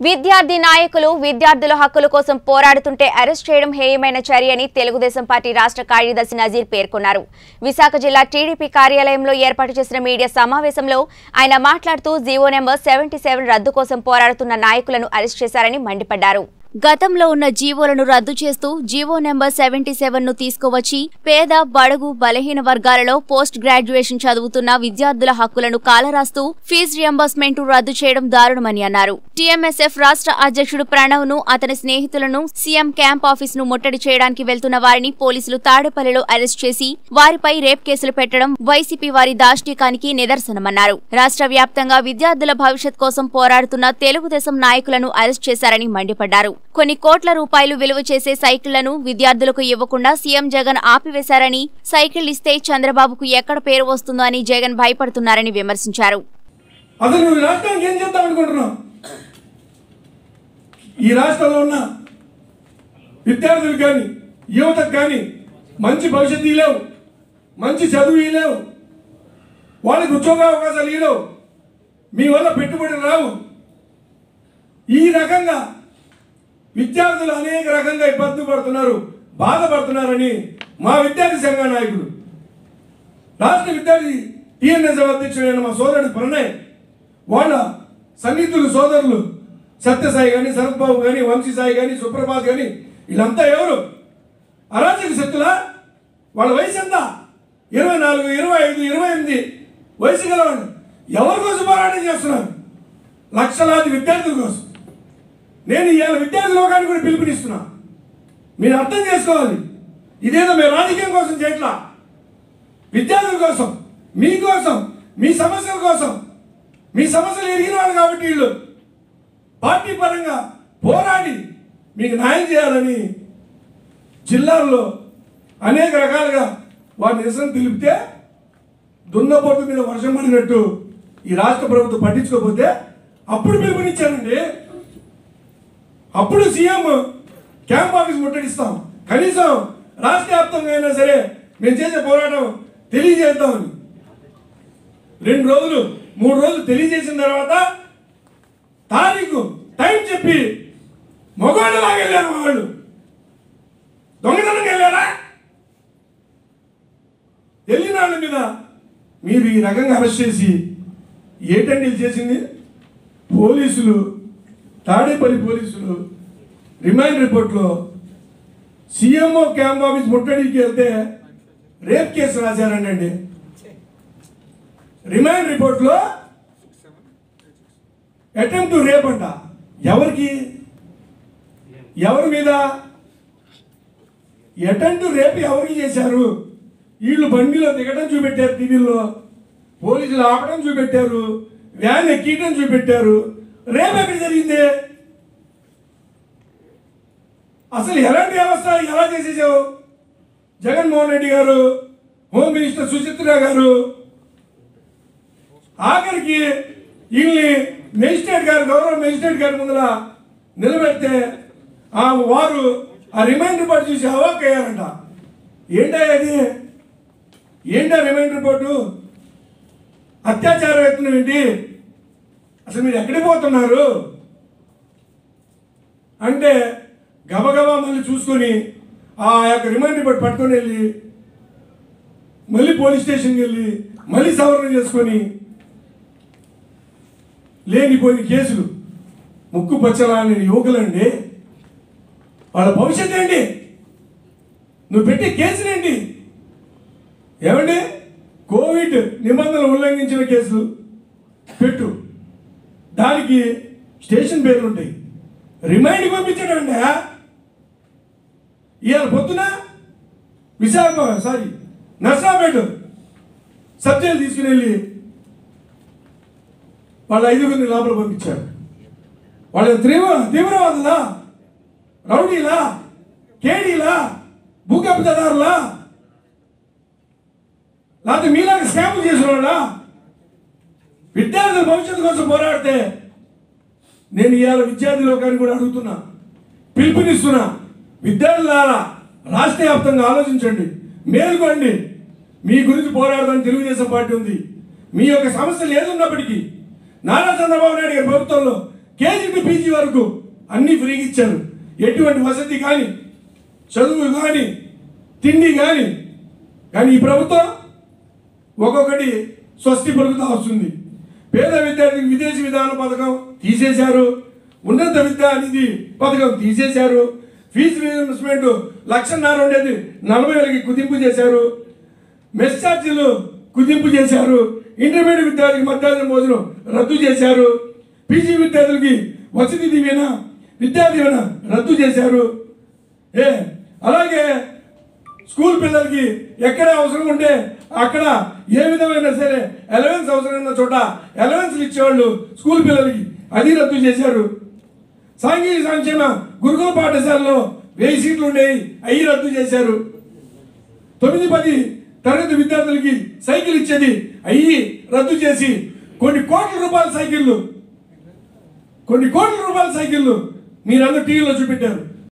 విద్యార్థి నాయకులు విద్యార్థుల హక్కుల కోసం పోరాడుతుంటే అరెస్ట్ చేయడం హేయమైన చర్యని తెలుగుదేశం పార్టీ రాష్ట్ర కార్యదర్శి నజీర్ పేర్కొన్నారు విశాఖ జిల్లా టీడీపీ కార్యాలయంలో ఏర్పాటు చేసిన మీడియా సమావేశంలో ఆయన మాట్లాడుతూ జీవో నెంబర్ సెవెంటీ రద్దు కోసం పోరాడుతున్న నాయకులను అరెస్ట్ చేశారని మండిపడ్డారు గతంలో ఉన్న జీవోలను రద్దు చేస్తూ జీవో నెంబర్ సెవెంటీ సెవెన్ ను తీసుకువచ్చి పేద బడుగు బలహీన వర్గాలలో పోస్ట్ గ్రాడ్యుయేషన్ చదువుతున్న విద్యార్థుల హక్కులను కాలరాస్తూ ఫీజు రియంబర్స్మెంట్ రద్దు చేయడం దారుణమని అన్నారు టీఎంఎస్ఎఫ్ రాష్ట్ర అధ్యక్షుడు ప్రణవ్ ను అతని స్నేహితులను సీఎం క్యాంప్ ఆఫీస్ ను ముట్టడి చేయడానికి వెళ్తున్న వారిని పోలీసులు తాడేపల్లిలో అరెస్ట్ చేసి వారిపై రేప్ కేసులు పెట్టడం వైసీపీ వారి దాష్టికానికి నిదర్శనమన్నారు రాష్ట్ర వ్యాప్తంగా విద్యార్థుల భవిష్యత్ కోసం పోరాడుతున్న తెలుగుదేశం నాయకులను అరెస్ట్ చేశారని మండిపడ్డారు కొన్ని కోట్ల రూపాయలు విలువ చేసే సైకిళ్లను విద్యార్థులకు ఇవ్వకుండా సీఎం జగన్ ఆపివేశారని సైకిల్ ఇస్తే చంద్రబాబుకు ఎక్కడ పేరు వస్తుందో అని జగన్ భయపడుతున్నారని విమర్శించారు అసలు నువ్వు ఈ రాష్ట్రానికి ఏం చేద్దాం అనుకుంటున్నావు ఈ రాష్ట్రంలో ఉన్న విద్యార్థులకు కానీ యువతకు కానీ మంచి భవిష్యత్తు లేవు మంచి చదువు లేవు వాళ్ళకి ఉద్యోగ అవకాశాలు లేవు మీ వల్ల పెట్టుబడులు రావు ఈ రకంగా విద్యార్థులు అనేక రకంగా ఇబ్బంది పడుతున్నారు బాధపడుతున్నారని మా విద్యార్థి సంఘ నాయకుడు రాష్ట్ర విద్యార్థి టీఎన్ఎస్ అధ్యక్షుడైన మా సోదరుడు ప్రణయ్ వాళ్ళ సన్నిహితులు సోదరులు సత్యసాయి కానీ శరత్ బాబు కానీ వంశీ సాయి కానీ సుప్రభాత్ కానీ వీళ్ళంతా ఎవరు అరాచక శక్తులా వాళ్ళ వయసు ఎంత ఇరవై నాలుగు ఇరవై ఐదు ఇరవై ఎనిమిది వయసు గలవాళ్ళు ఎవరి కోసం పోరాటం చేస్తున్నారు లక్షలాది విద్యార్థుల కోసం నేను ఇవాళ విద్యార్థి లోకానికి కూడా పిలుపునిస్తున్నా మీరు అర్థం చేసుకోవాలి ఇదేదో మేము రాజకీయం కోసం చేయట్లా విద్యార్థుల కోసం మీకోసం మీ సమస్యల కోసం మీ సమస్యలు ఎరిగిన వాళ్ళు కాబట్టి వీళ్ళు పార్టీ పరంగా పోరాడి మీకు న్యాయం చేయాలని జిల్లాల్లో అనేక రకాలుగా వారి నిరసన తెలిపితే దున్నపోతు మీద వర్షం పడినట్టు ఈ రాష్ట్ర ప్రభుత్వం పట్టించుకోకపోతే అప్పుడు పిలుపునిచ్చారండి అప్పుడు సీఎం క్యాంప్ ఆఫీస్ ముట్టడిస్తాం కనీసం రాష్ట్ర వ్యాప్తంగా అయినా సరే మేము చేసే పోరాటం తెలియజేద్దామని రెండు రోజులు మూడు రోజులు తెలియజేసిన తర్వాత తారీఖు టైం చెప్పి మగవాళ్ళలాగా వెళ్ళారు వాళ్ళు దొంగతనంగా వెళ్ళారా వెళ్ళిన వాళ్ళ మీద మీరు ఈ రకంగా అరెస్ట్ చేసి ఏంటండి ఇది చేసింది పోలీసులు తాడేపల్లి పోలీసులు రిమైండ్ రిపోర్ట్లో సీఎంఓ క్యాంప్ ఆఫీస్ ముట్టడికి వెళ్తే రేప్ కేసు రాశారండి రిమైండ్ రిపోర్ట్లో అటెంప్ట్ టు రేప్ అంట ఎవరికి ఎవరి మీద అటెంప్ట్ రేపు ఎవరికి చేశారు వీళ్ళు బండిలో దిగడం చూపెట్టారు టీవీలో పోలీసులు ఆపడం చూపెట్టారు వ్యాన్ ఎక్కడం చూపెట్టారు రేపు ఎక్కడ జరిగింది అసలు ఎలాంటి వ్యవస్థ ఎలా చేసేసావు జగన్మోహన్ రెడ్డి గారు హోమ్ మినిస్టర్ సుచిత్ర గారు ఆఖరికి వీళ్ళని మెజిస్ట్రేట్ గారు గౌరవ మెజిస్ట్రేట్ గారి ముందర నిలబెడితే ఆ వారు ఆ రిమైండ్ రిపోర్ట్ చూసి అవాక్ అయ్యారంట ఏంటో అది ఏంటో రిమైండ్ రిపోర్టు అత్యాచారం ఎత్తున ఏంటి అసలు మీరు ఎక్కడికి పోతున్నారు అంటే గబగబా మళ్ళీ చూసుకొని ఆ యొక్క రిమైండ్ రిపోర్ట్ పట్టుకొని వెళ్ళి మళ్ళీ పోలీస్ స్టేషన్కి వెళ్ళి మళ్ళీ సవరణ చేసుకొని లేనిపోయిన కేసులు ముక్కు పచ్చలాని యువకులండి వాళ్ళ భవిష్యత్తు ఏంటి నువ్వు పెట్టే కేసులేంటి ఏమండి కోవిడ్ నిబంధనలు ఉల్లంఘించిన కేసులు పెట్టు దానికి స్టేషన్ పేర్లు ఉంటాయి రిమైండ్ పంపించడం అండి ఇవాళ పొద్దున విశాఖ సారీ నర్సాపేట సబ్జెక్టులు తీసుకుని వెళ్ళి వాళ్ళ ఐదుగురిని లోపల పంపించారు వాళ్ళ తీవ్ర తీవ్రవాదులా రౌడీలా కేడీలా భూకబ్జదారులా లేకపోతే మీలాగా స్కాములు చేసిన వాళ్ళ విద్యార్థుల భవిష్యత్తు కోసం పోరాడితే నేను ఇవాళ విద్యార్థి లోకాన్ని కూడా అడుగుతున్నా పిలుపునిస్తున్నా విద్యార్థులారా రాష్ట్ర వ్యాప్తంగా ఆలోచించండి మేల్కోండి మీ గురించి పోరాడదని తెలుగుదేశం పార్టీ ఉంది మీ యొక్క సమస్యలు ఏదున్నప్పటికీ నారా చంద్రబాబు నాయుడు గారి ప్రభుత్వంలో కేజీ టు పీజీ వరకు అన్నీ ఫ్రీగా ఇచ్చారు ఎటువంటి వసతి కానీ చదువు కానీ తిండి కానీ కానీ ఈ ప్రభుత్వం ఒక్కొక్కటి స్వస్తి పలుకుతా వస్తుంది పేద విద్యార్థికి విదేశీ విధాన పథకం తీసేశారు ఉన్నత విద్యా నిధి పథకం తీసేశారు ఫీజు రీఇంబర్స్మెంట్ లక్షన్నర ఉండేది నలభై వేలకి కుదింపు చేశారు మెస్ ఛార్జీలు కుదింపు చేశారు ఇంటర్మీడియట్ విద్యార్థికి మధ్యాహ్నం భోజనం రద్దు చేశారు పీజీ విద్యార్థులకి వసతి దీవెన విద్యా దీవెన రద్దు చేశారు ఏ అలాగే స్కూల్ పిల్లలకి ఎక్కడ అవసరం ఉంటే అక్కడ ఏ విధమైన సరే అలవెన్స్ అవసరం ఉన్న చోట అలవెన్స్లు ఇచ్చేవాళ్ళు స్కూల్ పిల్లలకి అది రద్దు చేశారు సాంఘిక సంక్షేమ గురుకుల పాఠశాలలో వెయ్యి సీట్లు ఉండేవి అవి రద్దు చేశారు తొమ్మిది పది తరగతి విద్యార్థులకి సైకిల్ ఇచ్చేది అయ్యి రద్దు చేసి కొన్ని కోట్ల రూపాయల సైకిళ్ళు కొన్ని కోట్ల రూపాయల సైకిళ్ళు మీరందరూ టీవీలో చూపెట్టారు